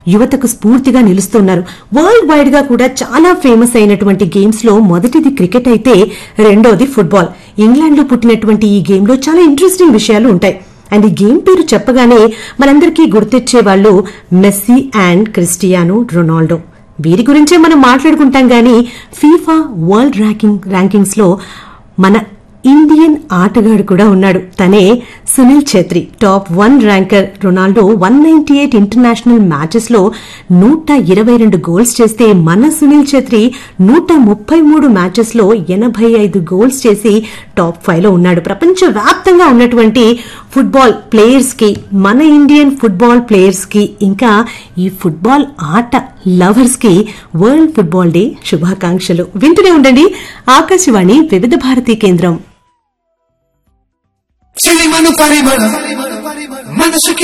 యువతకు స్ఫూర్తిగా నిలుస్తున్నారు వరల్డ్ వైడ్ గా కూడా చాలా ఫేమస్ అయినటువంటి గేమ్స్ లో మొదటిది క్రికెట్ అయితే రెండోది ఫుట్బాల్ ఇంగ్లాండ్ లో పుట్టినటువంటి ఈ గేమ్ లో చాలా ఇంట్రెస్టింగ్ విషయాలు ఉంటాయి అండ్ ఈ గేమ్ పేరు చెప్పగానే మనందరికీ గుర్తొచ్చే వాళ్ళు మెస్సీ అండ్ క్రిస్టియానో రొనాల్డో వీరి గురించే మనం మాట్లాడుకుంటాం గానీ ఫీఫా వరల్డ్ ర్యాంకింగ్ ర్యాంకింగ్స్ లో మన ఇండియన్ ఆటగాడు కూడా ఉన్నాడు తనే Sunil Chhetri top one ranker Ronaldo one ninety eight international matches లో నూట ఇరవై రెండు గోల్స్ చేస్తే మన సునీల్ ఛేత్రి నూట ముప్పై మూడు మ్యాచెస్ లో ఎనభై ఐదు గోల్స్ చేసి టాప్ ఫైవ్ లో ఉన్నాడు ప్రపంచ వ్యాప్తంగా ఉన్నటువంటి ఫుట్బాల్ ప్లేయర్స్ కి మన ఇండియన్ ఫుట్బాల్ ప్లేయర్స్ కి ఇంకా ఈ ఫుట్బాల్ ఆట లవర్స్ కి వరల్డ్ ఫుట్బాల్ డే శుభాకాంక్షలు వింటూనే ఉండండి ఆకాశవాణి వివిధ భారతి కేంద్రం చెలిమను పరిమళ మనసుకి